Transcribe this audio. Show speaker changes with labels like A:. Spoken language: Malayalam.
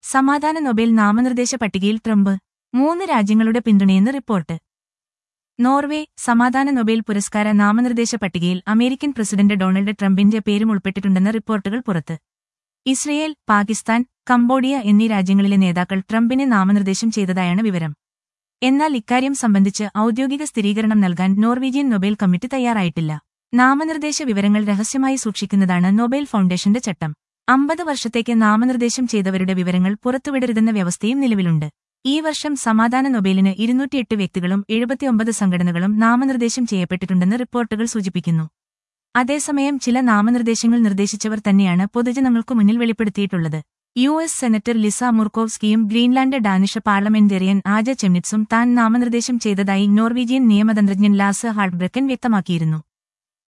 A: സമാധാന നൊബേൽ നാമനിർദ്ദേശ പട്ടികയിൽ ട്രംപ് മൂന്ന് രാജ്യങ്ങളുടെ പിന്തുണയെന്ന് റിപ്പോർട്ട് നോർവേ സമാധാന നൊബേൽ പുരസ്കാര നാമനിർദ്ദേശ പട്ടികയിൽ അമേരിക്കൻ പ്രസിഡന്റ് ഡൊണാൾഡ് ട്രംപിന്റെ പേരും ഉൾപ്പെട്ടിട്ടുണ്ടെന്ന റിപ്പോർട്ടുകൾ പുറത്ത് ഇസ്രയേൽ പാകിസ്ഥാൻ കംബോഡിയ എന്നീ രാജ്യങ്ങളിലെ നേതാക്കൾ ട്രംപിനെ നാമനിർദ്ദേശം ചെയ്തതായാണ് വിവരം എന്നാൽ ഇക്കാര്യം സംബന്ധിച്ച് ഔദ്യോഗിക സ്ഥിരീകരണം നൽകാൻ നോർവീജിയൻ നൊബേൽ കമ്മിറ്റി തയ്യാറായിട്ടില്ല നാമനിർദ്ദേശ വിവരങ്ങൾ രഹസ്യമായി സൂക്ഷിക്കുന്നതാണ് നൊബേൽ ഫൗണ്ടേഷന്റെ ചട്ടം അമ്പത് വർഷത്തേക്ക് നാമനിർദ്ദേശം ചെയ്തവരുടെ വിവരങ്ങൾ പുറത്തുവിടരുതെന്ന വ്യവസ്ഥയും നിലവിലുണ്ട് ഈ വർഷം സമാധാന നൊബേലിന് ഇരുന്നൂറ്റിയെട്ട് വ്യക്തികളും എഴുപത്തിയൊമ്പത് സംഘടനകളും നാമനിർദ്ദേശം ചെയ്യപ്പെട്ടിട്ടുണ്ടെന്ന് റിപ്പോർട്ടുകൾ സൂചിപ്പിക്കുന്നു അതേസമയം ചില നാമനിർദ്ദേശങ്ങൾ നിർദ്ദേശിച്ചവർ തന്നെയാണ് പൊതുജനങ്ങൾക്കു മുന്നിൽ വെളിപ്പെടുത്തിയിട്ടുള്ളത് യു എസ് സെനറ്റർ ലിസ മുർക്കോവ്സ്കിയും ഗ്രീൻലാൻഡ് ഡാനിഷ് പാർലമെന്റേറിയൻ ആജ ചെമ്നിറ്റ്സും താൻ നാമനിർദ്ദേശം ചെയ്തതായി നോർവീജിയൻ നിയമതന്ത്രജ്ഞൻ ലാസ് ഹാൾബ്രക്കൻ വ്യക്തമാക്കിയിരുന്നു